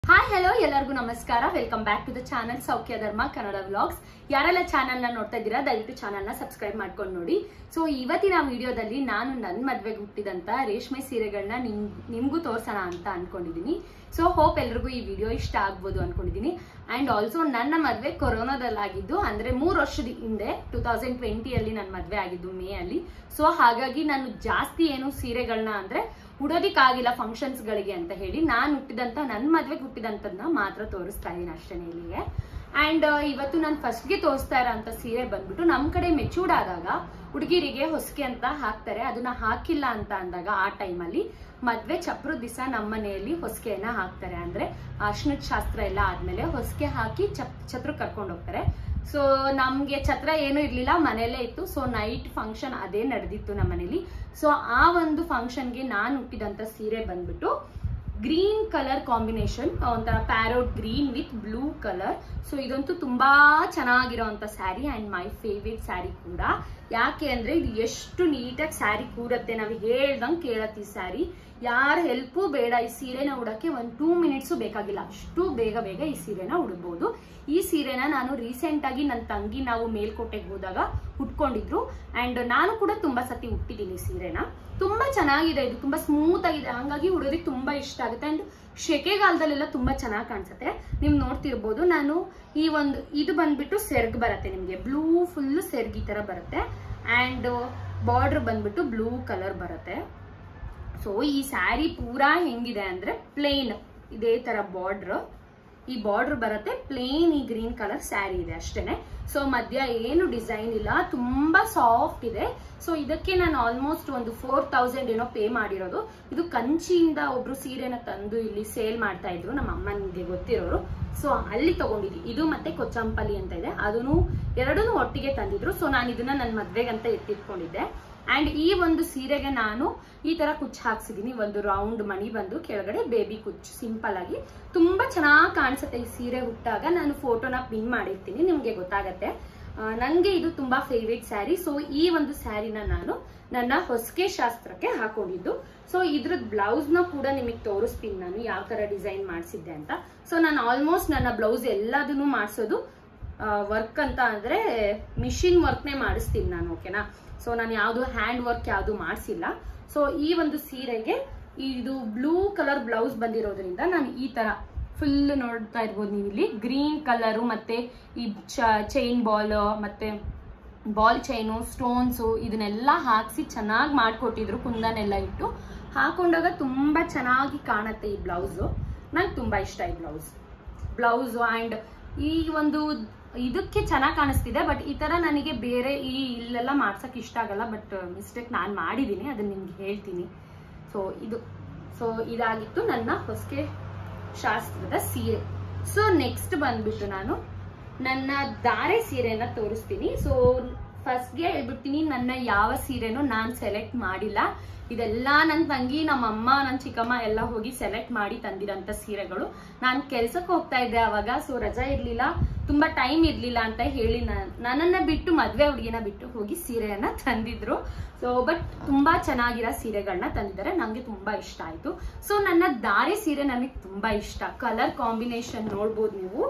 Hi hello ಎಲ್ಲರಿಗೂ ನಮಸ್ಕಾರ welcome back to the channel Saukhya Dharma Kannada vlogs ಯಾರೆಲ್ಲ ಚಾನಲ್ನ ನೋಡ್ತಾ ಇದ್ದೀರಾ ದಯವಿಟ್ಟು ಚಾನಲ್ನ ಸಬ್ಸ್ಕ್ರೈಬ್ ಮಾಡ್ಕೊಂಡು ನೋಡಿ ಸೊ ಇವತ್ತಿನ ವಿಡಿಯೋದಲ್ಲಿ ನಾನು ನನ್ನ ಮದ್ವೆಗೆ ಹುಟ್ಟಿದಂತ ರೇಷ್ಮೆ ಸೀರೆಗಳನ್ನ ನಿಮ್ ನಿಮ್ಗೂ ತೋರ್ಸೋಣ ಅಂತ ಅನ್ಕೊಂಡಿದೀನಿ ಸೊ ಹೋಪ್ ಎಲ್ರಿಗೂ ಈ ವಿಡಿಯೋ ಇಷ್ಟ ಆಗ್ಬೋದು ಅನ್ಕೊಂಡಿದೀನಿ ಅಂಡ್ ಆಲ್ಸೋ ನನ್ನ ಮದ್ವೆ ಕೊರೋನಾದಲ್ಲಾಗಿದ್ದು ಅಂದ್ರೆ ಮೂರು ವರ್ಷದ ಹಿಂದೆ ಟೂ ತೌಸಂಡ್ ಟ್ವೆಂಟಿಯಲ್ಲಿ ನನ್ನ ಮದ್ವೆ ಆಗಿದ್ದು ಮೇ ಅಲ್ಲಿ ಸೊ ಹಾಗಾಗಿ ನಾನು ಜಾಸ್ತಿ ಏನು ಸೀರೆಗಳನ್ನ ಅಂದ್ರೆ ಉಡೋದಿಕ್ಕಾಗಿಲ್ಲ ಫಂಕ್ಷನ್ಸ್ ಗಳಿಗೆ ಅಂತ ಹೇಳಿ ನಾನು ಹುಟ್ಟಿದಂತ ನನ್ನ ಮದ್ವೆಗೆ ಹುಟ್ಟಿದಂತದ್ನ ಮಾತ್ರ ತೋರಿಸ್ತಾ ಇದೀನಿ ಅಷ್ಟೇನೆ ಇಲ್ಲಿಗೆ ಅಂಡ್ ಇವತ್ತು ನಾನು ಫಸ್ಟ್ಗೆ ತೋರಿಸ್ತಾ ಇರೋಂಥ ಸೀರೆ ಬಂದ್ಬಿಟ್ಟು ನಮ್ಮ ಕಡೆ ಮೆಚೂರ್ಡ್ ಆದಾಗ ಹುಡುಗಿರಿಗೆ ಹೊಸಕೆ ಅಂತ ಹಾಕ್ತಾರೆ ಅದನ್ನ ಹಾಕಿಲ್ಲ ಅಂತ ಅಂದಾಗ ಆ ಟೈಮಲ್ಲಿ ಮದ್ವೆ ಚಪ್ರ ದಿವಸ ನಮ್ಮ ಮನೆಯಲ್ಲಿ ಹೊಸಕೆಯನ್ನ ಹಾಕ್ತಾರೆ ಅಂದ್ರೆ ಅರ್ಶಿನದ ಶಾಸ್ತ್ರ ಎಲ್ಲ ಆದ್ಮೇಲೆ ಹೊಸಕೆ ಹಾಕಿ ಚಪ್ ಛತ್ರ ಕರ್ಕೊಂಡು ಹೋಗ್ತಾರೆ ಸೊ ನಮ್ಗೆ ಛತ್ರ ಏನೂ ಇರ್ಲಿಲ್ಲ ಮನೆಯಲ್ಲೇ ಇತ್ತು ಸೊ ನೈಟ್ ಫಂಕ್ಷನ್ ಅದೇ ನಡೆದಿತ್ತು ನಮ್ಮ ಮನೇಲಿ ಸೊ ಆ ಒಂದು ಫಂಕ್ಷನ್ಗೆ ನಾನು ಹುಟ್ಟಿದಂತ ಸೀರೆ ಬಂದ್ಬಿಟ್ಟು ಗ್ರೀನ್ ಕಲರ್ ಕಾಂಬಿನೇಷನ್ ಒಂಥರ parrot green with blue colour so ಇದಂತೂ ತುಂಬಾ ಚೆನ್ನಾಗಿರೋಂಥ saree and my favourite saree ಕೂಡ ಯಾಕೆ ಅಂದ್ರೆ ಇದು ಎಷ್ಟು ನೀಟಾಗಿ ಸ್ಯಾರಿ ಕೂರತ್ತೆ ನಾವು ಹೇಳ್ದಂಗೆ ಕೇಳತ್ತೆ ಈ ಸ್ಯಾರಿ ಯಾರ ಹೆಲ್ಪು ಬೇಡ ಈ ಸೀರೆನ ಉಡಕ್ಕೆ ಒಂದು ಟೂ ಮಿನಿಟ್ಸು ಬೇಕಾಗಿಲ್ಲ ಅಷ್ಟು ಬೇಗ ಬೇಗ ಈ ಸೀರೆನ ಉಡ್ಬೋದು ಈ ಸೀರೆನ ನಾನು ರೀಸೆಂಟ್ ಆಗಿ ನನ್ನ ತಂಗಿ ನಾವು ಮೇಲ್ಕೋಟೆಗೆ ಹೋದಾಗ ಉಟ್ಕೊಂಡಿದ್ರು ಅಂಡ್ ನಾನು ಕೂಡ ತುಂಬಾ ಸತಿ ಉಟ್ಟಿದ್ದೀನಿ ಈ ಸೀರೆನ ತುಂಬಾ ಚೆನ್ನಾಗಿದೆ ಇದು ತುಂಬಾ ಸ್ಮೂತ್ ಆಗಿದೆ ಹಂಗಾಗಿ ಉಡೋದಕ್ಕೆ ತುಂಬಾ ಇಷ್ಟ ಆಗುತ್ತೆ ಅಂಡ್ ಶೆಕೆಗಾಲದಲ್ಲೆಲ್ಲ ತುಂಬಾ ಚೆನ್ನಾಗಿ ಕಾಣಿಸುತ್ತೆ ನೀವು ನೋಡ್ತಿರ್ಬೋದು ನಾನು ಈ ಒಂದು ಇದು ಬಂದ್ಬಿಟ್ಟು ಸೆರ್ಗ್ ಬರುತ್ತೆ ನಿಮಗೆ ಬ್ಲೂ ಫುಲ್ ಸೆರ್ಗ್ ಈ ತರ ಬರುತ್ತೆ ಅಂಡ್ ಬಾರ್ಡರ್ ಬಂದ್ಬಿಟ್ಟು ಬ್ಲೂ ಕಲರ್ ಬರುತ್ತೆ ಸೊ ಈ ಸ್ಯಾರಿ ಪೂರಾ ಹೆಂಗಿದೆ ಅಂದ್ರೆ ಪ್ಲೇನ್ ಇದೇ ತರ ಬಾರ್ಡರ್ ಈ ಬಾರ್ಡರ್ ಬರುತ್ತೆ ಪ್ಲೇನ್ ಈ ಗ್ರೀನ್ ಕಲರ್ ಸ್ಯಾರಿ ಇದೆ ಅಷ್ಟೇನೆ ಸೊ ಮಧ್ಯ ಏನು ಡಿಸೈನ್ ಇಲ್ಲ ತುಂಬಾ ಸಾಫ್ಟ್ ಇದೆ ಸೊ ಇದಕ್ಕೆ ನಾನು ಆಲ್ಮೋಸ್ಟ್ ಒಂದು ಫೋರ್ ತೌಸಂಡ್ ಏನೋ ಪೇ ಮಾಡಿರೋದು ಇದು ಕಂಚಿಯಿಂದ ಒಬ್ರು ಸೀರೆನ ತಂದು ಇಲ್ಲಿ ಸೇಲ್ ಮಾಡ್ತಾ ಇದ್ರು ನಮ್ಮ ಅಮ್ಮನಿಗೆ ಗೊತ್ತಿರೋರು ಸೊ ಅಲ್ಲಿ ತಗೊಂಡಿದ್ವಿ ಇದು ಮತ್ತೆ ಕೊಚ್ಚಂಪಲ್ಲಿ ಅಂತ ಇದೆ ಅದನ್ನು ಎರಡೂ ಒಟ್ಟಿಗೆ ತಂದಿದ್ರು ಸೊ ನಾನು ಇದನ್ನ ನನ್ನ ಮದ್ವೆಗಂತ ಎತ್ತಿಟ್ಕೊಂಡಿದ್ದೆ ಅಂಡ್ ಈ ಒಂದು ಸೀರೆಗೆ ನಾನು ಈ ತರ ಕುಚ್ಚು ಹಾಕ್ಸಿದೀನಿ ಒಂದು ರೌಂಡ್ ಮಣಿ ಬಂದು ಕೆಳಗಡೆ ಬೇಬಿ ಕುಚ್ಚು ಸಿಂಪಲ್ ಆಗಿ ತುಂಬಾ ಚೆನ್ನಾಗಿ ಕಾಣಿಸುತ್ತೆ ಈ ಸೀರೆ ಹುಟ್ಟಾಗ ನಾನು ಫೋಟೋನ ಪಿನ್ ಮಾಡಿರ್ತೀನಿ ನಿಮ್ಗೆ ಗೊತ್ತಾಗತ್ತೆ ನನಗೆ ಇದು ತುಂಬಾ ಫೇವ್ರೇಟ್ ಸ್ಯಾರಿ ಸೊ ಈ ಒಂದು ಸ್ಯಾರಿನ ನಾನು ನನ್ನ ಹೊಸಕೆ ಶಾಸ್ತ್ರಕ್ಕೆ ಹಾಕೊಂಡಿದ್ದು ಸೊ ಇದ್ರದ್ ಬ್ಲೌಸ್ ನ ಕೂಡ ನಿಮಗೆ ತೋರಿಸ್ತೀನಿ ನಾನು ಯಾವ ತರ ಡಿಸೈನ್ ಮಾಡಿಸಿದ್ದೆ ಅಂತ ಸೊ ನಾನು ಆಲ್ಮೋಸ್ಟ್ ನನ್ನ ಬ್ಲೌಸ್ ಎಲ್ಲದನ್ನು ಮಾಡಿಸೋದು ವರ್ಕ್ ಅಂತ ಅಂದ್ರೆ ಮಿಷಿನ್ ವರ್ಕ್ನೇ ಮಾಡಿಸ್ತೀನಿ ನಾನು ಓಕೆನಾ ಸೊ ನಾನು ಯಾವುದು ಹ್ಯಾಂಡ್ ವರ್ಕ್ ಯಾವುದು ಮಾಡಿಸಿಲ್ಲ ಸೊ ಈ ಒಂದು ಸೀರೆಗೆ ಇದು ಬ್ಲೂ ಕಲರ್ ಬ್ಲೌಸ್ ಬಂದಿರೋದ್ರಿಂದ ನಾನು ಈ ತರ ಫುಲ್ ನೋಡ್ತಾ ಇರ್ಬೋದು ನೀವು ಇಲ್ಲಿ ಗ್ರೀನ್ ಕಲರು ಮತ್ತೆ ಈ ಚೈನ್ ಬಾಲ್ ಮತ್ತೆ ಬಾಲ್ ಚೈನು ಸ್ಟೋನ್ಸು ಇದನ್ನೆಲ್ಲ ಹಾಕ್ಸಿ ಚೆನ್ನಾಗಿ ಮಾಡಿಕೊಟ್ಟಿದ್ರು ಕುಂದನೆಲ್ಲ ಇಟ್ಟು ಹಾಕೊಂಡಾಗ ತುಂಬಾ ಚೆನ್ನಾಗಿ ಕಾಣುತ್ತೆ ಈ ಬ್ಲೌಸು ನಂಗೆ ತುಂಬಾ ಇಷ್ಟ ಈ ಬ್ಲೌಸ್ ಬ್ಲೌಸ್ ಅಂಡ್ ಈ ಒಂದು ಇದಕ್ಕೆ ಚೆನ್ನಾಗಿ ಕಾಣಿಸ್ತಿದೆ ಬಟ್ ಈ ತರ ನನಗೆ ಬೇರೆ ಈ ಇಲ್ಲೆಲ್ಲ ಮಾಡ್ಸಕ್ ಇಷ್ಟ ಆಗಲ್ಲ ಬಟ್ ಮಿಸ್ಟೇಕ್ ನಾನು ಮಾಡಿದ್ದೀನಿ ಅದನ್ನ ನಿಮ್ಗೆ ಹೇಳ್ತೀನಿ ಸೊ ಇದು ಸೊ ಇದಾಗಿತ್ತು ನನ್ನ ಹೊಸಕೆ ಶಾಸ್ತ್ರದ ಸೀರೆ ಸೊ ನೆಕ್ಸ್ಟ್ ಬಂದ್ಬಿಟ್ಟು ನಾನು ನನ್ನ ದಾರೆ ಸೀರೆನ ತೋರಿಸ್ತೀನಿ ಸೊ ಫಸ್ಟ್ಗೆ ಹೇಳ್ಬಿಡ್ತೀನಿ ನನ್ನ ಯಾವ ಸೀರೆನೂ ನಾನು ಸೆಲೆಕ್ಟ್ ಮಾಡಿಲ್ಲ ಇದೆಲ್ಲ ನನ್ನ ತಂಗಿ ನಮ್ಮ ಅಮ್ಮ ನನ್ನ ಚಿಕ್ಕಮ್ಮ ಎಲ್ಲ ಹೋಗಿ ಸೆಲೆಕ್ಟ್ ಮಾಡಿ ತಂದಿರೋಂಥ ಸೀರೆಗಳು ನಾನು ಕೆಲ್ಸಕ್ಕೆ ಹೋಗ್ತಾ ಇದ್ದೆ ಅವಾಗ ಸೊ ರಜಾ ಇರ್ಲಿಲ್ಲ ತುಂಬಾ ಟೈಮ್ ಇರ್ಲಿಲ್ಲ ಅಂತ ಹೇಳಿ ನನ್ನನ್ನ ಬಿಟ್ಟು ಮದ್ವೆ ಹುಡುಗಿನ ಬಿಟ್ಟು ಹೋಗಿ ಸೀರೆಯನ್ನ ತಂದಿದ್ರು ಸೊ ಬಟ್ ತುಂಬಾ ಚೆನ್ನಾಗಿರೋ ಸೀರೆಗಳನ್ನ ತಂದಿದ್ದಾರೆ ನಂಗೆ ತುಂಬಾ ಇಷ್ಟ ಆಯ್ತು ಸೊ ನನ್ನ ದಾರೆ ಸೀರೆ ನನಗೆ ತುಂಬಾ ಇಷ್ಟ ಕಲರ್ ಕಾಂಬಿನೇಷನ್ ನೋಡ್ಬೋದು ನೀವು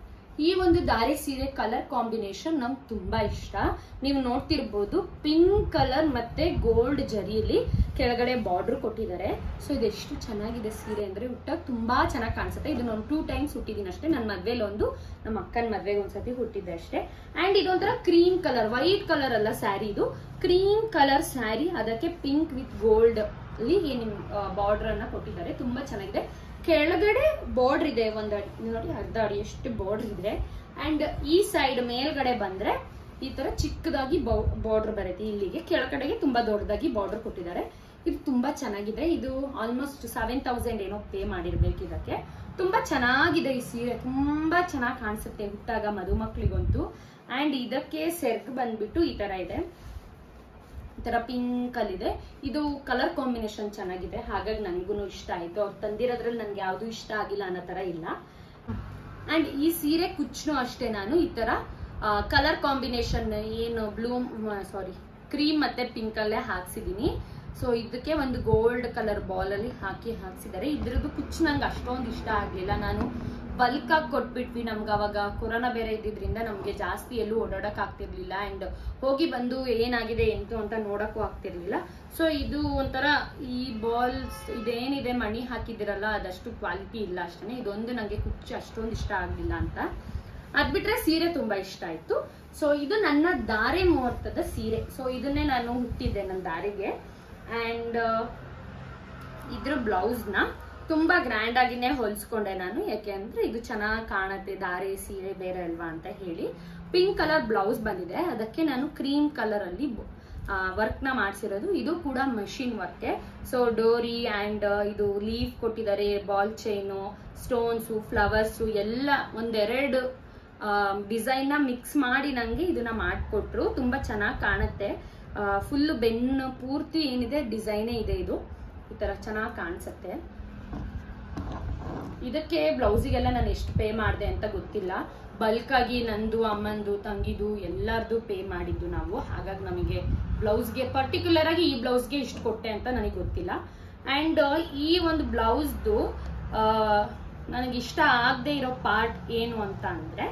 ಈ ಒಂದು ದಾರಿ ಸೀರೆ ಕಲರ್ ಕಾಂಬಿನೇಷನ್ ನಮ್ಗೆ ತುಂಬಾ ಇಷ್ಟ ನೀವು ನೋಡ್ತಿರ್ಬೋದು ಪಿಂಕ್ ಕಲರ್ ಮತ್ತೆ ಗೋಲ್ಡ್ ಜರಿಯಲ್ಲಿ ಕೆಳಗಡೆ ಬಾರ್ಡರ್ ಕೊಟ್ಟಿದ್ದಾರೆ ಸೊ ಇದೆಷ್ಟು ಚೆನ್ನಾಗಿದೆ ಸೀರೆ ಅಂದ್ರೆ ಹುಟ್ಟಾಗ ತುಂಬಾ ಚೆನ್ನಾಗಿ ಕಾಣಿಸುತ್ತೆ ಇದನ್ನ ಒಂದು ಟೂ ಟೈಮ್ಸ್ ಹುಟ್ಟಿದೀನಿ ಅಷ್ಟೇ ನನ್ನ ಮದ್ವೆಲಿ ಒಂದು ನಮ್ಮ ಅಕ್ಕನ ಮದ್ವೆಗೆ ಒಂದ್ಸತಿ ಹುಟ್ಟಿದ್ದೆ ಅಷ್ಟೇ ಅಂಡ್ ಇದೊಂಥರ ಕ್ರೀಮ್ ಕಲರ್ ವೈಟ್ ಕಲರ್ ಅಲ್ಲ ಸ್ಯಾರಿ ಇದು ಕ್ರೀಮ್ ಕಲರ್ ಸ್ಯಾರಿ ಅದಕ್ಕೆ ಪಿಂಕ್ ವಿತ್ ಗೋಲ್ಡ್ ಅಲ್ಲಿ ನಿಮ್ ಬಾರ್ಡರ್ ಅನ್ನ ಕೊಟ್ಟಿದ್ದಾರೆ ತುಂಬಾ ಚೆನ್ನಾಗಿದೆ ಕೆಳಗಡೆ ಬಾರ್ಡರ್ ಇದೆ ಒಂದು ನೋಡಿ ಅರ್ಧ ಅಡಿ ಎಷ್ಟು ಬಾರ್ಡರ್ ಇದೆ ಅಂಡ್ ಈ ಸೈಡ್ ಮೇಲ್ಗಡೆ ಬಂದ್ರೆ ಈ ತರ ಚಿಕ್ಕದಾಗಿ ಬಾರ್ಡರ್ ಬರುತ್ತೆ ಇಲ್ಲಿಗೆ ಕೆಳಗಡೆಗೆ ತುಂಬಾ ದೊಡ್ಡದಾಗಿ ಬಾರ್ಡರ್ ಕೊಟ್ಟಿದ್ದಾರೆ ಇದು ತುಂಬಾ ಚೆನ್ನಾಗಿದೆ ಇದು ಆಲ್ಮೋಸ್ಟ್ ಸೆವೆನ್ ತೌಸಂಡ್ ಏನೋ ಪೇ ಮಾಡಿರ್ಬೇಕು ಇದಕ್ಕೆ ತುಂಬಾ ಚೆನ್ನಾಗಿದೆ ಈ ಸೀರೆ ತುಂಬಾ ಚೆನ್ನಾಗಿ ಕಾಣಿಸುತ್ತೆ ಹುಟ್ಟಾಗ ಮದುಮಕ್ಳಿಗಂತೂ ಅಂಡ್ ಇದಕ್ಕೆ ಸೆರ್ಗ್ ಬಂದ್ಬಿಟ್ಟು ಈ ತರ ಇದೆ ಈ ತರ ಪಿಂಕ್ ಅಲ್ಲಿ ಇದೆ ಇದು ಕಲರ್ ಕಾಂಬಿನೇಷನ್ ಚೆನ್ನಾಗಿದೆ ಹಾಗಾಗಿ ನನಗೂ ಇಷ್ಟ ಆಯ್ತು ಅವ್ರು ತಂದಿರೋದ್ರಲ್ಲಿ ನನ್ಗೆ ಯಾವ್ದು ಇಷ್ಟ ಆಗಿಲ್ಲ ಅನ್ನೋ ತರ ಇಲ್ಲ ಅಂಡ್ ಈ ಸೀರೆ ಕುಚ್ಚನು ಅಷ್ಟೇ ನಾನು ಈ ತರ ಕಲರ್ ಕಾಂಬಿನೇಷನ್ ಏನು ಬ್ಲೂ ಸಾರಿ ಕ್ರೀಮ್ ಮತ್ತೆ ಪಿಂಕ್ ಅಲ್ಲೇ ಹಾಕ್ಸಿದೀನಿ ಸೊ ಇದಕ್ಕೆ ಒಂದು ಗೋಲ್ಡ್ ಕಲರ್ ಬಾಲ್ ಅಲ್ಲಿ ಹಾಕಿ ಹಾಕ್ಸಿದ್ದಾರೆ ಇದ್ರದ್ದು ಕುಚ್ಚು ನಂಗೆ ಅಷ್ಟೊಂದು ಇಷ್ಟ ಆಗ್ಲಿಲ್ಲ ನಾನು ಬಲ್ಕ್ ಆಗಿ ಕೊಟ್ಬಿಟ್ವಿ ನಮ್ಗೆ ಅವಾಗ ಕೊರೋನಾ ಬೇರೆ ಇದ್ದಿದ್ರಿಂದ ನಮ್ಗೆ ಜಾಸ್ತಿ ಎಲ್ಲೂ ಓಡಾಡಕ್ ಆಗ್ತಿರ್ಲಿಲ್ಲ ಅಂಡ್ ಹೋಗಿ ಬಂದು ಏನಾಗಿದೆ ಎಂತು ಅಂತ ನೋಡಕ್ಕೂ ಆಗ್ತಿರ್ಲಿಲ್ಲ ಸೊ ಇದು ಒಂಥರ ಈ ಬಾಲ್ಸ್ ಇದೇನಿದೆ ಮಣಿ ಹಾಕಿದಿರಲ್ಲ ಅದಷ್ಟು ಕ್ವಾಲಿಟಿ ಇಲ್ಲ ಅಷ್ಟೇ ಇದೊಂದು ನಂಗೆ ಕುಚ್ಚು ಅಷ್ಟೊಂದು ಇಷ್ಟ ಆಗ್ಲಿಲ್ಲ ಅಂತ ಅದ್ ಬಿಟ್ರೆ ಸೀರೆ ತುಂಬಾ ಇಷ್ಟ ಆಯ್ತು ಸೊ ಇದು ನನ್ನ ದಾರೆ ಮುಹೂರ್ತದ ಸೀರೆ ಸೊ ಇದನ್ನೇ ನಾನು ಹುಟ್ಟಿದ್ದೆ ನನ್ನ ದಾರಿಗೆ ಅಂಡ್ ಇದ್ರ ಬ್ಲೌಸ್ ನ ತುಂಬಾ ಗ್ರ್ಯಾಂಡ್ ಆಗಿನೇ ಹೊಲ್ಸ್ಕೊಂಡೆ ನಾನು ಯಾಕೆ ಅಂದ್ರೆ ಇದು ಚೆನ್ನಾಗಿ ಕಾಣುತ್ತೆ ದಾರೆ ಸೀರೆ ಬೇರೆ ಅಲ್ವಾ ಅಂತ ಹೇಳಿ ಪಿಂಕ್ ಕಲರ್ ಬ್ಲೌಸ್ ಬಂದಿದೆ ಅದಕ್ಕೆ ನಾನು ಕ್ರೀಮ್ ಕಲರ್ ಅಲ್ಲಿ ವರ್ಕ್ ನ ಮಾಡಿಸಿರೋದು ಇದು ಕೂಡ ಮಷಿನ್ ವರ್ಕ್ ಸೊ ಡೋರಿ ಅಂಡ್ ಇದು ಲೀಫ್ ಕೊಟ್ಟಿದ್ದಾರೆ ಬಾಲ್ ಚೈನು ಸ್ಟೋನ್ಸು ಫ್ಲವರ್ಸು ಎಲ್ಲ ಒಂದೆರಡು ಡಿಸೈನ್ ನ ಮಿಕ್ಸ್ ಮಾಡಿ ನಂಗೆ ಇದನ್ನ ಮಾಡಿಕೊಟ್ರು ತುಂಬಾ ಚೆನ್ನಾಗಿ ಕಾಣುತ್ತೆ ಫುಲ್ ಬೆನ್ನು ಪೂರ್ತಿ ಏನಿದೆ ಡಿಸೈನೇ ಇದೆ ಇದು ಈ ತರ ಚೆನ್ನಾಗಿ ಕಾಣಿಸುತ್ತೆ ಇದಕ್ಕೆ ಬ್ಲೌಸಿಗೆಲ್ಲ ನಾನು ಎಷ್ಟು ಪೇ ಮಾಡಿದೆ ಅಂತ ಗೊತ್ತಿಲ್ಲ ಬಲ್ಕ್ ಆಗಿ ನಂದು ಅಮ್ಮಂದು ತಂಗಿದು ಎಲ್ಲರದು ಪೇ ಮಾಡಿದ್ದು ನಾವು ಹಾಗಾಗಿ ನಮಗೆ ಬ್ಲೌಸ್ಗೆ ಪರ್ಟಿಕ್ಯುಲರ್ ಆಗಿ ಈ ಬ್ಲೌಸ್ಗೆ ಇಷ್ಟು ಕೊಟ್ಟೆ ಅಂತ ನನಗೆ ಗೊತ್ತಿಲ್ಲ ಅಂಡ್ ಈ ಒಂದು ಬ್ಲೌಸ್ದು ನನಗೆ ಇಷ್ಟ ಆಗದೆ ಇರೋ ಪಾರ್ಟ್ ಏನು ಅಂತ ಅಂದ್ರೆ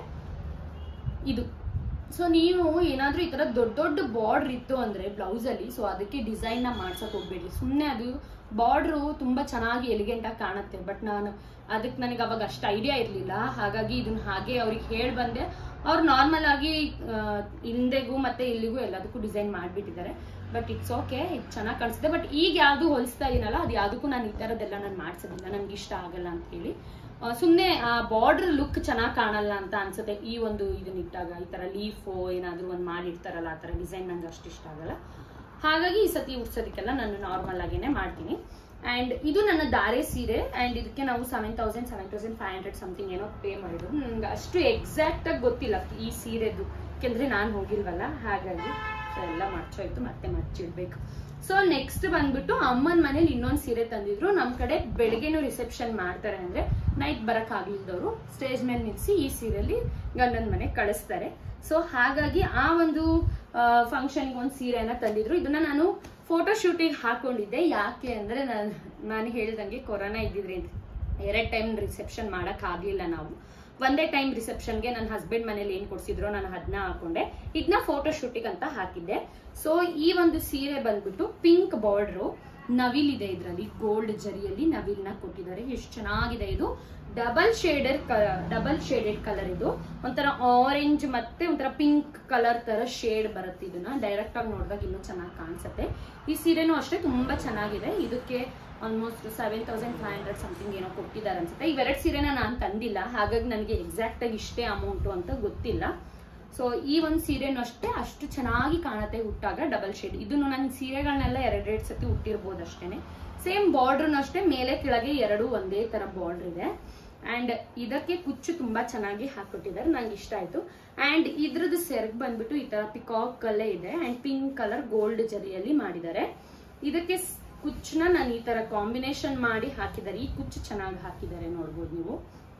ಇದು ಸೊ ನೀವು ಏನಾದ್ರೂ ಈ ತರ ದೊಡ್ಡ ದೊಡ್ಡ ಬಾರ್ಡರ್ ಇತ್ತು ಅಂದ್ರೆ ಬ್ಲೌಸ್ ಅಲ್ಲಿ ಸೊ ಅದಕ್ಕೆ ಡಿಸೈನ್ ನ ಮಾಡ್ಸಕ್ ಹೋಗ್ಬೇಡಿ ಸುಮ್ಮನೆ ಅದು ಬಾರ್ಡ್ರು ತುಂಬಾ ಚೆನ್ನಾಗಿ ಎಲಿಗೆಂಟ್ ಆಗಿ ಕಾಣುತ್ತೆ ಬಟ್ ನಾನು ಅದಕ್ಕೆ ನನಗೆ ಅವಾಗ ಅಷ್ಟು ಐಡಿಯಾ ಇರಲಿಲ್ಲ ಹಾಗಾಗಿ ಇದನ್ನ ಹಾಗೆ ಅವ್ರಿಗೆ ಹೇಳಿ ಬಂದೆ ಅವ್ರು ನಾರ್ಮಲ್ ಆಗಿ ಆ, ಹಿಂದೆಗೂ ಮತ್ತೆ ಇಲ್ಲಿಗೂ ಎಲ್ಲದಕ್ಕೂ ಡಿಸೈನ್ ಮಾಡಿಬಿಟ್ಟಿದ್ದಾರೆ ಬಟ್ ಇಟ್ಸ್ ಓಕೆ ಇದು ಚೆನ್ನಾಗಿ ಕಾಣಿಸುತ್ತೆ ಬಟ್ ಈಗ ಯಾವುದು ಹೋಲಿಸ್ತಾ ಇದೀನಲ್ಲ ಅದು ಯಾವುದಕ್ಕೂ ನಾನು ಈ ಥರದ್ದೆಲ್ಲ ನಾನು ಮಾಡ್ಸೋದಿಲ್ಲ ನನಗೆ ಇಷ್ಟ ಆಗಲ್ಲ ಅಂತ ಹೇಳಿ ಸುಮ್ಮನೆ ಆ ಬಾರ್ಡರ್ ಲುಕ್ ಚೆನ್ನಾಗಿ ಕಾಣಲ್ಲ ಅಂತ ಅನ್ಸುತ್ತೆ ಈ ಒಂದು ಇದನ್ನ ಇಟ್ಟಾಗ ಈ ತರ ಲೀಫು ಏನಾದರೂ ಒಂದು ಮಾಡಿರ್ತಾರಲ್ಲ ಆ ಥರ ಡಿಸೈನ್ ನಂಗೆ ಅಷ್ಟು ಇಷ್ಟ ಆಗಲ್ಲ ಹಾಗಾಗಿ ಈ ಸತಿ ಉಡ್ಸೋದಕ್ಕೆಲ್ಲ ನಾನು ನಾರ್ಮಲ್ ಆಗೇನೆ ಮಾಡ್ತೀನಿ ಅಂಡ್ ಇದು ನನ್ನ ದಾರೆ ಸೀರೆ ಅಂಡ್ ಇದಕ್ಕೆ ನಾವು seven thousand seven thousand five hundred something ಏನೋ ಪೇ ಮಾಡಿದ್ರು ನಂಗೆ ಅಷ್ಟು ಎಕ್ಸಾಕ್ಟ್ ಆಗಿ ಗೊತ್ತಿಲ್ಲ ಈ ಸೀರೆದು ಯಾಕೆಂದ್ರೆ ನಾನು ಹೋಗಿಲ್ವಲ್ಲ ಹಾಗಾಗಿ ಸೊ ಎಲ್ಲ ಮರ್ಚೋಯ್ತು ಮತ್ತೆ ಮರ್ಚಿಡ್ಬೇಕು ಸೊ ನೆಕ್ಸ್ಟ್ ಬಂದ್ಬಿಟ್ಟು ಅಮ್ಮನ ಮನೇಲಿ ಇನ್ನೊಂದು ಸೀರೆ ತಂದಿದ್ರು ನಮ್ ಕಡೆ ಬೆಳಗ್ಗೆನೂ ರಿಸೆಪ್ಷನ್ ಮಾಡ್ತಾರೆ ಅಂದ್ರೆ ನೈಟ್ ಬರಕ್ ಆಗ್ಲಿಲ್ದವ್ರು ಸ್ಟೇಜ್ ಮೇಲೆ ನಿಲ್ಸಿ ಈ ಸೀರೆಯಲ್ಲಿ ಗಂಡನ ಮನೆಗೆ ಕಳಿಸ್ತಾರೆ ಸೊ ಹಾಗಾಗಿ ಆ ಒಂದು ಫಂಕ್ಷನ್ಗೆ ಒಂದು ಸೀರೆಯನ್ನ ತಂದಿದ್ರು ಇದನ್ನ ನಾನು ಫೋಟೋ ಶೂಟಿಗೆ ಹಾಕೊಂಡಿದ್ದೆ ಯಾಕೆ ಅಂದ್ರೆ ನಾನು ನಾನು ಹೇಳ್ದಂಗೆ ಕೊರೋನಾ ಇದ್ದಿದ್ರಿಂದ ಎರಡ್ ಟೈಮ್ ರಿಸೆಪ್ಷನ್ ಮಾಡಕ್ ಆಗ್ಲಿಲ್ಲ ನಾವು ಒಂದೇ ಟೈಮ್ ರಿಸೆಪ್ಷನ್ಗೆ ನನ್ನ ಹಸ್ಬೆಂಡ್ ಮನೇಲಿ ಏನ್ ಕೊಡ್ಸಿದ್ರು ನಾನು ಅದನ್ನ ಹಾಕೊಂಡೆ ಇದನ್ನ ಫೋಟೋ ಶೂಟಿಗೆ ಅಂತ ಹಾಕಿದ್ದೆ ಸೊ ಈ ಒಂದು ಸೀರೆ ಬಂದ್ಬಿಟ್ಟು ಪಿಂಕ್ ಬಾರ್ಡ್ರು ನವಿಲ್ ಇದೆ ಇದರಲ್ಲಿ ಗೋಲ್ಡ್ ಜರಿಯಲ್ಲಿ ನವಿಲ್ನ ಕೊಟ್ಟಿದ್ದಾರೆ ಎಷ್ಟು ಚೆನ್ನಾಗಿದೆ ಇದು double shaded double shaded colour ಇದು ಒಂಥರ ಆರೆಂಜ್ ಮತ್ತೆ ಒಂಥರ ಪಿಂಕ್ ಕಲರ್ ತರ ಶೇಡ್ ಬರುತ್ತೆ ಇದನ್ನ ಡೈರೆಕ್ಟ್ ಆಗಿ ನೋಡಿದಾಗ ಇನ್ನೂ ಚೆನ್ನಾಗಿ ಕಾಣಿಸುತ್ತೆ ಈ ಸೀರೆನೂ ಅಷ್ಟೇ ತುಂಬಾ ಚೆನ್ನಾಗಿದೆ ಇದಕ್ಕೆ almost seven thousand five hundred something ಏನೋ ಕೊಟ್ಟಿದ್ದಾರೆ ಅನ್ಸುತ್ತೆ ಇವೆರಡು ಸೀರೆನ ನಾನು ತಂದಿಲ್ಲ ಹಾಗಾಗಿ ನನಗೆ ಎಕ್ಸಾಕ್ಟ್ ಆಗಿ ಇಷ್ಟೇ ಅಮೌಂಟು ಅಂತ ಗೊತ್ತಿಲ್ಲ ಸೊ ಈ ಒಂದು ಸೀರೆನೂ ಅಷ್ಟೇ ಅಷ್ಟು ಚೆನ್ನಾಗಿ ಕಾಣುತ್ತೆ ಹುಟ್ಟಾಗ ಡಬಲ್ ಶೇಡ್ ಇದನ್ನು ನನ್ನ ಸೀರೆಗಳನ್ನೆಲ್ಲ ಎರಡೆರಡು ಸತಿ ಹುಟ್ಟಿರ್ಬೋದು ಅಷ್ಟೇನೆ ಸೇಮ್ ಬಾರ್ಡ್ರನ್ನು ಅಷ್ಟೇ ಮೇಲೆ ಕೆಳಗೆ ಎರಡು ಒಂದೇ ತರ ಬಾರ್ಡರ್ ಇದೆ ಅಂಡ್ ಇದಕ್ಕೆ ಕುಚ್ಚು ತುಂಬಾ ಚೆನ್ನಾಗಿ ಹಾಕೊಟ್ಟಿದ್ದಾರೆ ನಂಗೆ ಇಷ್ಟ ಆಯ್ತು ಅಂಡ್ ಇದ್ರದ್ದು ಸೆರ್ಗ್ ಬಂದ್ಬಿಟ್ಟು ಈ ತರ ಪಿಕಾಕ್ ಅಲ್ಲೇ ಇದೆ ಅಂಡ್ ಪಿಂಕ್ ಕಲರ್ ಗೋಲ್ಡ್ ಜರಿಯಲ್ಲಿ ಮಾಡಿದ್ದಾರೆ ಇದಕ್ಕೆ ಸ್- ಕುಚ್ಚನ್ನ ನಾನು ಈ ತರ ಕಾಂಬಿನೇಷನ್ ಮಾಡಿ ಹಾಕಿದ್ದಾರೆ ಈ ಕುಚ್ಚು ಚೆನ್ನಾಗಿ ಹಾಕಿದ್ದಾರೆ ನೋಡ್ಬೋದು ನೀವು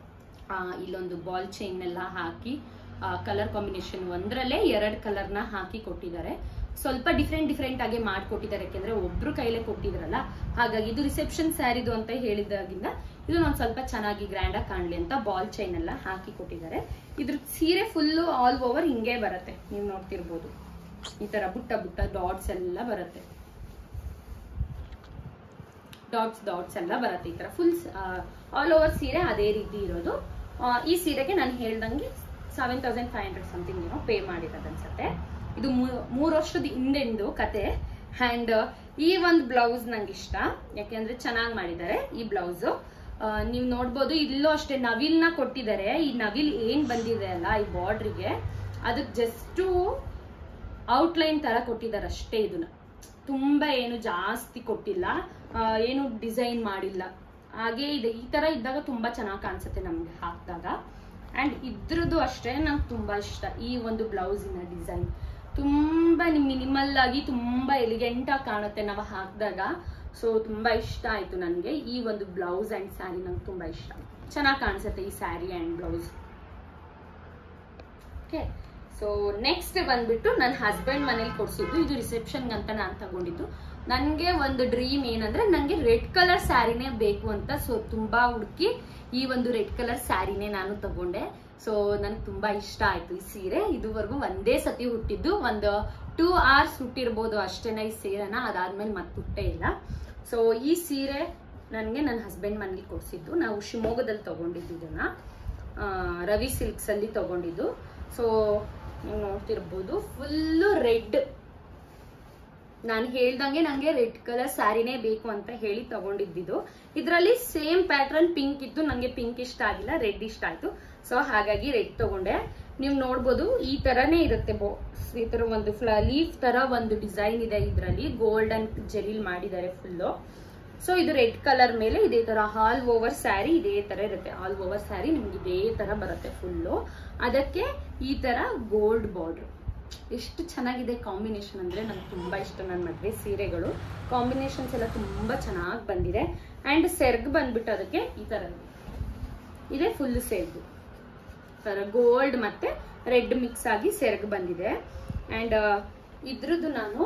ಆ, ಇಲ್ಲೊಂದು ಬಾಲ್ ಚೈನ್ ಎಲ್ಲ ಹಾಕಿ ಕಲರ್ ಕಾಂಬಿನೇಷನ್ ಒಂದರಲ್ಲೇ ಎರಡು ಕಲರ್ನ ಹಾಕಿ ಕೊಟ್ಟಿದ್ದಾರೆ ಸ್ವಲ್ಪ ಡಿಫ್ರೆಂಟ್ ಡಿಫ್ರೆಂಟ್ ಆಗಿ ಮಾಡ್ಕೊಟ್ಟಿದ್ದಾರೆ ಯಾಕೆಂದ್ರೆ ಒಬ್ರು ಕೈಲೇ ಕೊಟ್ಟಿದ್ರಲ್ಲ ಹಾಗಾಗಿ ಇದು ರಿಸೆಪ್ಷನ್ ಸ್ಯಾರಿದು ಅಂತ ಹೇಳಿದಾಗಿಂದ ಇದು ಒಂದ್ ಸ್ವಲ್ಪ ಚೆನ್ನಾಗಿ ಗ್ರ್ಯಾಂಡ್ ಆಗಿ ಕಾಣ್ಲಿ ಅಂತ ಬಾಲ್ ಚೈನ್ ಎಲ್ಲ ಹಾಕಿ ಕೊಟ್ಟಿದ್ದಾರೆ ಇದ್ರ ಸೀರೆ ಫುಲ್ಲು ಆಲ್ ಓವರ್ ಹಿಂಗೆ ಬರುತ್ತೆ ನೀವು ನೋಡ್ತಿರ್ಬೋದು ಈ ತರ ಬುಟ್ಟ ಬುಟ್ಟ ಡಾಟ್ಸ್ ಎಲ್ಲ ಬರುತ್ತೆ ಡಾಟ್ಸ್ ಡಾಟ್ಸ್ ಎಲ್ಲ ಬರುತ್ತೆ ಈ ತರ ಫುಲ್ ಆಲ್ ಓವರ್ ಸೀರೆ ಅದೇ ರೀತಿ ಇರೋದು ಆ, ಈ ಸೀರೆಗೆ ನಾನು ಹೇಳ್ದಂಗೆ seven thousand five hundred something ಏನೋ ಪೇ ಮಾಡಿರೋದು ಅನ್ಸುತ್ತೆ ಇದು ಮೂ- ಮೂರು ವರ್ಷದ ಹಿಂದೆಂದು ಕತೆ ಅಂಡ್ ಈ ಒಂದು ಬ್ಲೌಸ್ ನಂಗೆ ಇಷ್ಟ ಯಾಕೆಂದ್ರೆ ಚೆನ್ನಾಗಿ ಮಾಡಿದ್ದಾರೆ ಈ ಬ್ಲೌಸ್ ನೀವು ನೋಡ್ಬೋದು ಇಲ್ಲೂ ಅಷ್ಟೇ ನವಿಲ್ನ ಕೊಟ್ಟಿದ್ದಾರೆ ಈ ನವಿಲ್ ಏನ್ ಬಂದಿದೆ ಅಲ್ಲ ಈ ಬಾರ್ಡ್ರಿಗೆ ಅದಕ್ಕೆ ಜಸ್ಟು ಔಟ್ಲೈನ್ ತರ ಕೊಟ್ಟಿದ್ದಾರೆ ಅಷ್ಟೇ ಇದನ್ನ ತುಂಬಾ ಏನು ಜಾಸ್ತಿ ಕೊಟ್ಟಿಲ್ಲ ಆ, ಏನು ಡಿಸೈನ್ ಮಾಡಿಲ್ಲ ಹಾಗೆ ಇದೆ ಈ ತರ ಇದ್ದಾಗ ತುಂಬಾ ಚೆನ್ನಾಗಿ ಕಾಣಿಸುತ್ತೆ ನಮ್ಗೆ ಹಾಕಿದಾಗ ಅಂಡ್ ಇದ್ರದ್ದು ಅಷ್ಟೇ ನಂಗೆ ತುಂಬಾ ಇಷ್ಟ ಈ ಒಂದು ಬ್ಲೌಸಿನ ಡಿಸೈನ್ ತುಂಬಾ ಮಿನಿಮಲ್ ಆಗಿ ತುಂಬಾ ಎಲಿಗೆಂಟ್ ಆಗಿ ಕಾಣುತ್ತೆ ನಾವು ಹಾಕಿದಾಗ ಸೊ ತುಂಬಾ ಇಷ್ಟ ಆಯ್ತು ನನಗೆ ಈ ಒಂದು ಬ್ಲೌಸ್ ಅಂಡ್ ಸ್ಯಾರಿ ನಂಗೆ ತುಂಬಾ ಇಷ್ಟ ಚೆನ್ನಾಗಿ ಕಾಣಿಸುತ್ತೆ ಈ saree and blouse okay so next ಬಂದ್ಬಿಟ್ಟು ನನ್ನ ಹಸ್ಬೆಂಡ್ ಮನೇಲಿ ಕೊಡ್ಸಿದ್ದು ಇದು ರಿಸೆಪ್ಷನ್ ಅಂತ ನಾನು ತಗೊಂಡಿದ್ದು ನನಗೆ ಒಂದು ಡ್ರೀಮ್ ಏನಂದ್ರೆ ನನಗೆ ರೆಡ್ ಕಲರ್ ಸ್ಯಾರಿನೇ ಬೇಕು ಅಂತ ಸೊ ತುಂಬಾ ಹುಡುಕಿ ಈ ಒಂದು ರೆಡ್ ಕಲರ್ ಸ್ಯಾರಿನೇ ನಾನು ತಗೊಂಡೆ ಸೊ ನನಗೆ ತುಂಬಾ ಇಷ್ಟ ಆಯ್ತು ಈ ಸೀರೆ ಇದುವರೆಗೂ ಒಂದೇ ಸತಿ ಹುಟ್ಟಿದ್ದು ಒಂದು ಟೂ ಅವರ್ಸ್ ಹುಟ್ಟಿರ್ಬೋದು ಅಷ್ಟೇನ ಈ ಸೀರೆನ ಅದಾದ್ಮೇಲೆ ಮತ್ತೆ ಹುಟ್ಟೇ ಇಲ್ಲ ಸೊ ಈ ಸೀರೆ ನನಗೆ ನನ್ನ ಹಸ್ಬೆಂಡ್ ಮನೇಲಿ ಕೊಡಿಸಿದ್ದು ನಾವು ಶಿವಮೊಗ್ಗದಲ್ಲಿ ತಗೊಂಡಿದ್ದು ಇದನ್ನ ಆ, ರವಿ ಸಿಲ್ಕ್ಸ್ ಅಲ್ಲಿ ತಗೊಂಡಿದ್ದು ಸೊ ನೀವು ನೋಡ್ತಿರ್ಬೋದು ಫುಲ್ಲು ರೆಡ್ ನಾನು ಹೇಳ್ದಂಗೆ ನಂಗೆ ರೆಡ್ ಕಲರ್ ಸ್ಯಾರಿನೇ ಬೇಕು ಅಂತ ಹೇಳಿ ತಗೊಂಡಿದ್ದು ಇದರಲ್ಲಿ ಸೇಮ್ ಪ್ಯಾಟರ್ನ್ ಪಿಂಕ್ ಇತ್ತು ನಂಗೆ ಪಿಂಕ್ ಇಷ್ಟ ಆಗಿಲ್ಲ ರೆಡ್ ಇಷ್ಟ ಆಯ್ತು ಸೊ ಹಾಗಾಗಿ ರೆಡ್ ತಗೊಂಡೆ ನೀವು ನೋಡ್ಬೋದು ಈ ತರನೇ ಇರುತ್ತೆ ಬೋ ಈ ತರ ಒಂದು ಫ್ಲ ಲೀಫ್ ತರ ಒಂದು ಡಿಸೈನ್ ಇದೆ ಇದರಲ್ಲಿ ಗೋಲ್ಡನ್ ಜೆಲಿಲ್ ಮಾಡಿದ್ದಾರೆ ಫುಲ್ಲು ಸೊ ಇದು ರೆಡ್ ಕಲರ್ ಮೇಲೆ ಇದೇ ತರ ಆಲ್ ಓವರ್ ಸ್ಯಾರಿ ಇದೇ ತರ ಇರುತ್ತೆ ಆಲ್ ಓವರ್ ಸ್ಯಾರಿ ನಿಮ್ಗೆ ಇದೇ ತರ ಬರುತ್ತೆ ಫುಲ್ಲು ಅದಕ್ಕೆ ಈ ತರ ಗೋಲ್ಡ್ ಬಾರ್ಡರ್ ಎಷ್ಟು ಚೆನ್ನಾಗಿದೆ ಕಾಂಬಿನೇಷನ್ ಅಂದ್ರೆ ನಂಗೆ ತುಂಬಾ ಇಷ್ಟ ನನ್ನ ಮದ್ವೆ ಸೀರೆಗಳು ಕಾಂಬಿನೇಷನ್ಸ್ ಎಲ್ಲ ತುಂಬಾ ಚೆನ್ನಾಗಿ ಬಂದಿದೆ ಅಂಡ್ ಸೆರ್ಗ್ ಬಂದ್ಬಿಟ್ಟು ಅದಕ್ಕೆ ಈ ತರ ಇದೆ. ಇದೆ ಫುಲ್ ಸೆರ್ಗು ತರ ಗೋಲ್ಡ್ ಮತ್ತೆ ರೆಡ್ ಮಿಕ್ಸ್ ಆಗಿ ಸೆರ್ಗ್ ಬಂದಿದೆ ಅಂಡ್ ಇದ್ರದ್ದು ನಾನು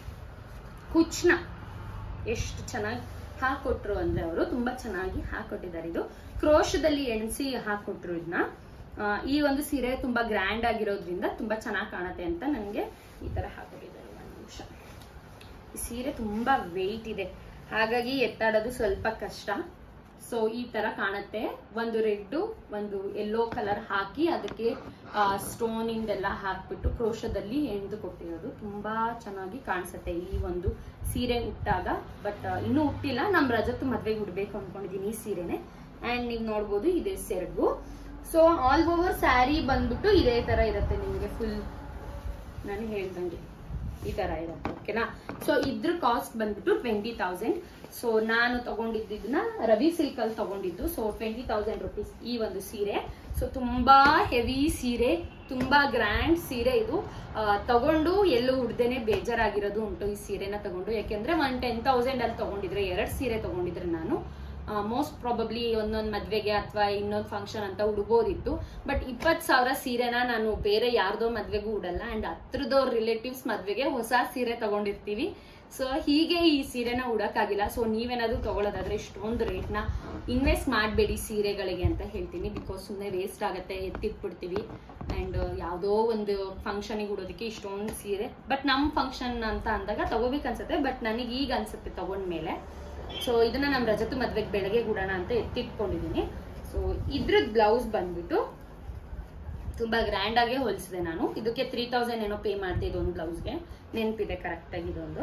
ಕುಚ್ನ ಎಷ್ಟು ಚೆನ್ನಾಗಿ ಹಾಕೊಟ್ರು ಅಂದ್ರೆ ಅವರು ತುಂಬಾ ಚೆನ್ನಾಗಿ ಹಾಕೊಟ್ಟಿದ್ದಾರೆ ಇದು ಕ್ರೋಶದಲ್ಲಿ ಎಣಸಿ ಹಾಕೊಟ್ರು ಇದನ್ನ ಈ ಒಂದು ಸೀರೆ ತುಂಬಾ ಗ್ರ್ಯಾಂಡ್ ಆಗಿರೋದ್ರಿಂದ ತುಂಬಾ ಚೆನ್ನಾಗಿ ಕಾಣುತ್ತೆ ಅಂತ ನನಗೆ ಈ ತರ ಹಾಕೊಟ್ಟಿದ್ದಾರೆ ಒಂದು ನಿಮಿಷ ಈ ಸೀರೆ ತುಂಬಾ ವೆಯ್ಟ್ ಇದೆ ಹಾಗಾಗಿ ಎತ್ತಾಡೋದು ಸ್ವಲ್ಪ ಕಷ್ಟ ಸೊ ಈ ತರ ಕಾಣುತ್ತೆ ಒಂದು ರೆಡ್ ಒಂದು ಯೆಲ್ಲೋ ಕಲರ್ ಹಾಕಿ ಅದಕ್ಕೆ ಸ್ಟೋನ್ ಇಂದೆಲ್ಲ ಹಾಕ್ಬಿಟ್ಟು ಕ್ರೋಶದಲ್ಲಿ ಎಣ್ದು ಕೊಟ್ಟಿರೋದು ತುಂಬಾ ಚೆನ್ನಾಗಿ ಕಾಣಿಸುತ್ತೆ ಈ ಒಂದು ಸೀರೆ ಉಟ್ಟಾಗ ಬಟ್ ಇನ್ನೂ ಹುಟ್ಟಿಲ್ಲ ನಮ್ ರಜತ್ ಮದ್ವೆಗೆ ಉಡ್ಬೇಕು ಅನ್ಕೊಂಡಿದೀನಿ ಈ ಸೀರೆನೆ ಅಂಡ್ ನೀವು ನೋಡ್ಬೋದು ಇದೇ ಸೆರಗು ಸೊ ಆಲ್ ಓವರ್ ಸ್ಯಾರಿ ಬಂದ್ಬಿಟ್ಟು ಇದೇ ತರ ಇರುತ್ತೆ ನಿಮ್ಗೆ ಫುಲ್ ನಾನು ಹೇಳ್ದಂಗೆ ಈ ತರ ಇರುತ್ತೆ ಓಕೆನಾ ಸೊ ಇದ್ರ ಕಾಸ್ಟ್ ಬಂದ್ಬಿಟ್ಟು ಟ್ವೆಂಟಿ ತೌಸಂಡ್ ಸೊ ನಾನು ತಗೊಂಡಿದ್ದನ್ನ ರವಿ ಸಿಲ್ಕ್ ಅಲ್ಲಿ ತಗೊಂಡಿದ್ದು ಸೊ ಟ್ವೆಂಟಿ ತೌಸಂಡ್ ರುಪೀಸ್ ಈ ಒಂದು ಸೀರೆ ಸೊ ತುಂಬಾ ಹೆವಿ ಸೀರೆ ತುಂಬಾ ಗ್ರ್ಯಾಂಡ್ ಸೀರೆ ಇದು ಆ, ತಗೊಂಡು ಎಲ್ಲೂ ಉಡ್ದೇನೆ ಬೇಜಾರಾಗಿರೋದು ಉಂಟು ಈ ಸೀರೆನ ತಗೊಂಡು ಯಾಕೆಂದ್ರೆ ಒನ್ ಟೆನ್ ತೌಸಂಡ್ ಅಲ್ಲಿ ತಗೊಂಡಿದ್ರೆ ಎರಡ್ ಸೀರೆ ತಗೊಂಡಿದ್ರೆ ನಾನು ಮೋಸ್ಟ್ ಪ್ರಾಬಬ್ಲಿ ಒಂದೊಂದು ಮದ್ವೆಗೆ ಅಥವಾ ಇನ್ನೊಂದು ಫಂಕ್ಷನ್ ಅಂತ ಉಡ್ಬೋದಿತ್ತು ಬಟ್ ಇಪ್ಪತ್ತು ಸಾವಿರ ಸೀರೆನ ನಾನು ಬೇರೆ ಯಾರ್ದೋ ಮದ್ವೆಗೂ ಉಡಲ್ಲ ಅಂಡ್ ಹತ್ರದವ್ರ ರಿಲೇಟಿವ್ಸ್ ಮದ್ವೆಗೆ ಹೊಸ ಸೀರೆ ತಗೊಂಡಿರ್ತೀವಿ ಸೊ ಹೀಗೆ ಈ ಸೀರೆನ ಉಡಕ್ಕಾಗಿಲ್ಲ ಸೊ ನೀವೇನಾದ್ರೂ ತಗೊಳ್ಳೋದಾದ್ರೆ ಇಷ್ಟೊಂದು ರೇಟ್ನ ಇನ್ವೆಸ್ಟ್ ಮಾಡಬೇಡಿ ಸೀರೆಗಳಿಗೆ ಅಂತ ಹೇಳ್ತೀನಿ ಬಿಕಾಸ್ ಸುಮ್ಮನೆ ವೇಸ್ಟ್ ಆಗುತ್ತೆ ಎತ್ತಿಟ್ಬಿಡ್ತೀವಿ ಅಂಡ್ ಯಾವುದೋ ಒಂದು ಫಂಕ್ಷನಿಗೆ ಉಡೋದಕ್ಕೆ ಇಷ್ಟೊಂದು ಸೀರೆ ಬಟ್ ನಮ್ಮ ಫಂಕ್ಷನ್ ಅಂತ ಅಂದಾಗ ತಗೋಬೇಕು ಅನ್ಸುತ್ತೆ ಬಟ್ ನನಗೆ ಈಗ ಅನ್ಸುತ್ತೆ ತಗೊಂಡ್ಮೇಲೆ ಸೊ ಇದನ್ನ ನಮ್ಮ ರಜತು ಮದ್ವೆಗೆ ಬೆಳಗ್ಗೆ ಗುಡೋಣ ಅಂತ ಎತ್ತಿಟ್ಕೊಂಡಿದ್ದೀನಿ ಸೊ ಇದ್ರದ್ ಬ್ಲೌಸ್ ಬಂದ್ಬಿಟ್ಟು ತುಂಬಾ ಗ್ರ್ಯಾಂಡ್ ಆಗಿ ಹೊಲಿಸಿದೆ ನಾನು ಇದಕ್ಕೆ ತ್ರೀ ತೌಸಂಡ್ ಏನೋ ಪೇ ಮಾಡ್ದೆ ಇದೊಂದು ಬ್ಲೌಸ್ಗೆ ನೆನಪಿದೆ ಕರೆಕ್ಟ್ ಆಗಿ ಇದೊಂದು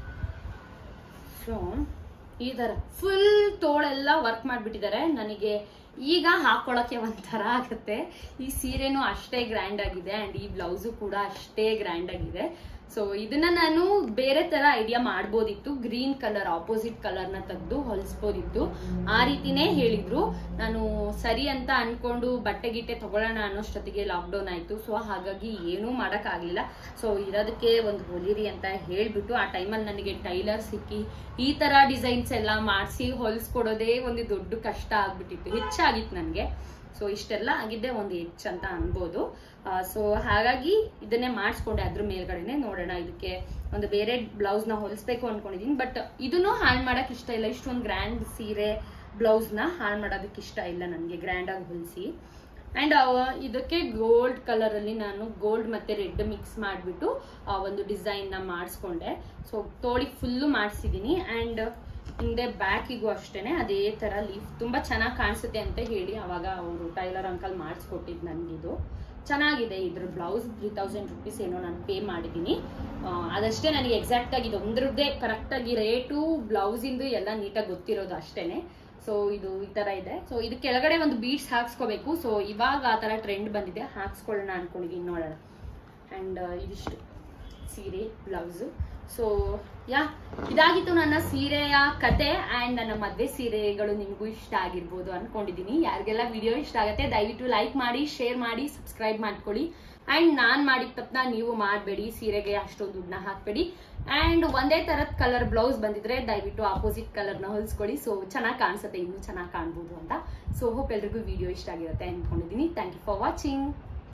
ಸೊ ಈ ತರ ಫುಲ್ ತೋಳೆಲ್ಲ ವರ್ಕ್ ಮಾಡ್ಬಿಟ್ಟಿದ್ದಾರೆ ನನಗೆ ಈಗ ಹಾಕೊಳಕ್ಕೆ ಒಂಥರ ಆಗುತ್ತೆ ಈ ಸೀರೆನೂ ಅಷ್ಟೇ ಗ್ರ್ಯಾಂಡ್ ಆಗಿದೆ ಅಂಡ್ ಈ ಬ್ಲೌಸು ಕೂಡ ಅಷ್ಟೇ ಗ್ರ್ಯಾಂಡ್ ಆಗಿದೆ ಸೊ ಇದನ್ನ ನಾನು ಬೇರೆ ತರ ಐಡಿಯಾ ಮಾಡ್ಬೋದಿತ್ತು ಗ್ರೀನ್ ಕಲರ್ ಆಪೋಸಿಟ್ ಕಲರ್ ನ ತೆಗೆದು ಹೊಲಿಸ್ಬೋದಿತ್ತು ಆ ರೀತಿನೇ ಹೇಳಿದ್ರು ನಾನು ಸರಿ ಅಂತ ಅನ್ಕೊಂಡು ಬಟ್ಟೆ ಗಿಟ್ಟೆ ತಗೊಳ್ಳೋಣ ಅನ್ನೋಷ್ಟೊತ್ತಿಗೆ ಲಾಕ್ಡೌನ್ ಆಯ್ತು ಸೊ ಹಾಗಾಗಿ ಏನೂ ಆಗಲಿಲ್ಲ ಸೊ ಇರೋದಕ್ಕೆ ಒಂದು ಹೊಲಿರಿ ಅಂತ ಹೇಳ್ಬಿಟ್ಟು ಆ ಟೈಮಲ್ಲಿ ನನಗೆ ಟೈಲರ್ ಸಿಕ್ಕಿ ಈ ತರ ಡಿಸೈನ್ಸ್ ಎಲ್ಲ ಮಾಡಿಸಿ ಹೊಲಿಸ್ಕೊಡೋದೇ ಒಂದು ದೊಡ್ಡ ಕಷ್ಟ ಆಗ್ಬಿಟ್ಟಿತ್ತು ಹೆಚ್ಚಾಗಿತ್ತು ನನಗೆ ಸೊ ಇಷ್ಟೆಲ್ಲ ಆಗಿದ್ದೆ ಒಂದು ಹೆಚ್ಚು ಅಂತ ಅನ್ಬೋದು ಸೊ ಹಾಗಾಗಿ ಇದನ್ನೇ ಮಾಡಿಸ್ಕೊಂಡೆ ಅದ್ರ ಮೇಲ್ಗಡೆನೆ ನೋಡೋಣ ಇದಕ್ಕೆ ಒಂದು ಬೇರೆ ಬ್ಲೌಸ್ ನ ಹೊಲಿಸ್ಬೇಕು ಅನ್ಕೊಂಡಿದೀನಿ ಬಟ್ ಇದನ್ನು ಹಾಳು ಮಾಡಕ್ ಇಷ್ಟ ಇಲ್ಲ ಇಷ್ಟೊಂದು ಗ್ರ್ಯಾಂಡ್ ಸೀರೆ ಬ್ಲೌಸ್ ನ ಹಾಳು ಮಾಡೋದಕ್ಕೆ ಇಷ್ಟ ಇಲ್ಲ ನನಗೆ ಗ್ರ್ಯಾಂಡ್ ಆಗಿ ಹೊಲಿಸಿ ಅಂಡ್ ಇದಕ್ಕೆ ಗೋಲ್ಡ್ ಕಲರ್ ಅಲ್ಲಿ ನಾನು ಗೋಲ್ಡ್ ಮತ್ತೆ ರೆಡ್ ಮಿಕ್ಸ್ ಮಾಡಿಬಿಟ್ಟು ಒಂದು ಡಿಸೈನ್ ನ ಮಾಡಿಸ್ಕೊಂಡೆ ಸೊ ತೋಳಿ ಫುಲ್ಲು ಮಾಡಿಸಿದೀನಿ ಅಂಡ್ ಹಿಂದೆ ಬ್ಯಾಕಿಗೂ ಅಷ್ಟೇನೆ ಅದೇ ತರ ಲೀಫ್ ತುಂಬಾ ಚೆನ್ನಾಗಿ ಕಾಣಿಸುತ್ತೆ ಅಂತ ಹೇಳಿ ಅವಾಗ ಅವರು ಟೈಲರ್ ಅಂಕಲ್ ಮಾಡಿಸ್ಕೊಟ್ಟಿದ್ದು ನನಗಿದು ಚೆನ್ನಾಗಿದೆ ಇದ್ರ ಬ್ಲೌಸ್ ತ್ರೀ ತೌಸಂಡ್ ರುಪೀಸ್ ಏನೋ ನಾನು ಪೇ ಮಾಡಿದ್ದೀನಿ ಆ, ಅದಷ್ಟೇ ನನಗೆ ಎಕ್ಸಾಕ್ಟ್ ಆಗಿ ಇದೊಂದ್ರದ್ದೇ ಕರೆಕ್ಟ್ ಆಗಿ ರೇಟು ಬ್ಲೌಸಿಂದು ಎಲ್ಲ ನೀಟಾಗಿ ಗೊತ್ತಿರೋದು ಅಷ್ಟೇನೆ ಸೊ ಇದು ಈ ತರ ಇದೆ ಸೊ ಇದು ಕೆಳಗಡೆ ಒಂದು ಬೀಡ್ಸ್ ಹಾಕ್ಸ್ಕೋಬೇಕು ಸೊ ಇವಾಗ ಆ ತರ ಟ್ರೆಂಡ್ ಬಂದಿದೆ ಹಾಕ್ಸ್ಕೊಳ್ಳೋಣ ಅನ್ಕೊಂಡಿದೀನಿ ನೋಡೋಣ ಅಂಡ್ ಇದಿಷ್ಟು ಸೀರೆ ಬ್ಲೌಸು ಸೊ ಯಾ ಇದಾಗಿತ್ತು ನನ್ನ ಸೀರೆಯ ಕತೆ ಅಂಡ್ ನನ್ನ ಮದ್ವೆ ಸೀರೆಗಳು ನಿಮಗೂ ಇಷ್ಟ ಆಗಿರ್ಬೋದು ಅನ್ಕೊಂಡಿದೀನಿ ಯಾರಿಗೆಲ್ಲ ವಿಡಿಯೋ ಇಷ್ಟ ಆಗುತ್ತೆ ದಯವಿಟ್ಟು ಲೈಕ್ ಮಾಡಿ ಶೇರ್ ಮಾಡಿ ಸಬ್ಸ್ಕ್ರೈಬ್ ಮಾಡ್ಕೊಳ್ಳಿ ಅಂಡ್ ನಾನ್ ಮಾಡಿದ ತಪ್ಪನ ನೀವು ಮಾಡಬೇಡಿ ಸೀರೆಗೆ ಅಷ್ಟೊಂದು ದುಡ್ಡನ್ನ ಹಾಕ್ಬೇಡಿ ಅಂಡ್ ಒಂದೇ ತರದ ಕಲರ್ ಬ್ಲೌಸ್ ಬಂದಿದ್ರೆ ದಯವಿಟ್ಟು ಆಪೋಸಿಟ್ ಕಲರ್ನ ಹೊಲಿಸ್ಕೊಳ್ಳಿ ಸೊ ಚೆನ್ನಾಗಿ ಕಾಣಿಸುತ್ತೆ ಇನ್ನೂ ಚೆನ್ನಾಗಿ ಕಾಣ್ಬೋದು ಅಂತ ಸೊ ಹೋಪ್ ಎಲ್ರಿಗೂ ವಿಡಿಯೋ ಇಷ್ಟ ಆಗಿರುತ್ತೆ ಅನ್ಕೊಂಡಿದ್ದೀನಿ ಥ್ಯಾಂಕ್ ಯು ಫಾರ್ ವಾಚಿಂಗ್